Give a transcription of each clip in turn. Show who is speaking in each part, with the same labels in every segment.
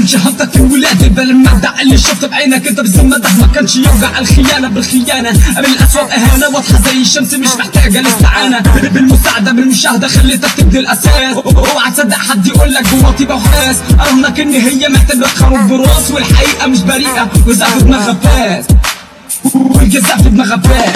Speaker 1: شهادتك الولادة بل المبدع اللي شفته بعينك انت بالذمة ده ما كانش يوقع الخيانة بالخيانة قبل الأسوأ إهانة واضحة زي الشمس مش محتاجة الاستعانة بالمساعدة بالمشاهدة خليتك تبني الأساس اوعى تصدق حد يقول لك جوا طيبة وحاس أراهنك إن هي محتاجة تخرج براس والحقيقة مش بريئة وزقف في دماغها فاس والجزاء في دماغها فاس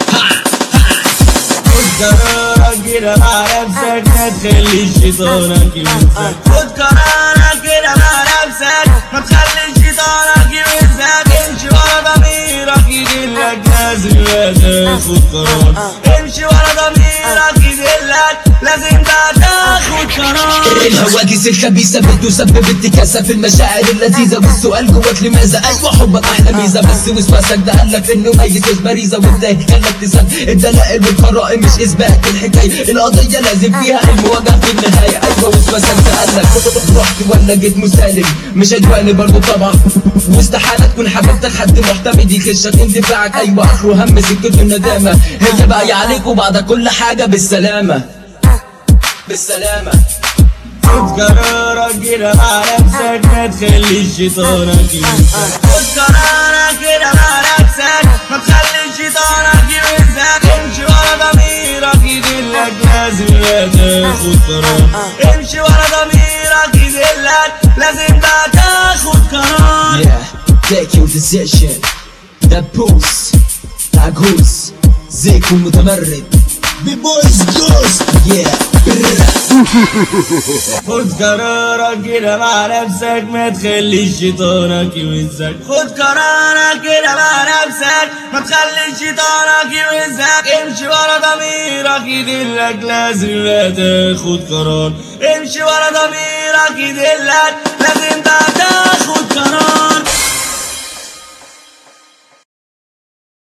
Speaker 2: خد قرارك كده مع نفسك ما تخليش شيطانك يمسك خد قرارك كده مع نفسك ما تخليش شيطانك يمسك امشي ورا ضميرك يدلك لازم لا تاخد قرار امشي ورا ضميرك يدلك لازم لا تاخد قرار
Speaker 3: الهواجس الخبيثة بتسبب انتكاسة في المشاعر اللذيذة والسؤال جواك لماذا أيوة حبك أحلى ميزة بس وسواسك ده قالك إنه ميز مش مريضة وده خلك تصدق الدلائل والقرائن مش إثبات الحكاية القضية لازم فيها المواجهة في النهاية أيوة وسواسك ده قالك رحت ولا جيت مسالم مش عدواني برضه طبعا واستحالة تكون حبيبتك حد محتمد يخشك اندفاعك أيوة آخره هم سكته الندامة هي باقية عليك وبعد كل حاجة بالسلامة بالسلامة
Speaker 2: خد قرارك كده مع نفسك ما تخليش شيطانك يمسك خد قرارك كده مع نفسك ما تخليش شيطانك يمسك امشي ورا ضميرك يدلك لازم لا تاخد قرار امشي ورا ضميرك يدلك لازم لا تاخد قرار
Speaker 3: Yeah, take your decision The pulse تعجوز زيك ومتمرد
Speaker 4: ببويز جوست
Speaker 3: Yeah
Speaker 2: خد قرارك كده مع نفسك ما تخليش شيطانك يوزك خد قرارك كده مع نفسك ما تخليش شيطانك يوزك امشي ورا ضميرك يدلك لازم لا تاخد قرار امشي ورا ضميرك يدلك لازم ده تاخد قرار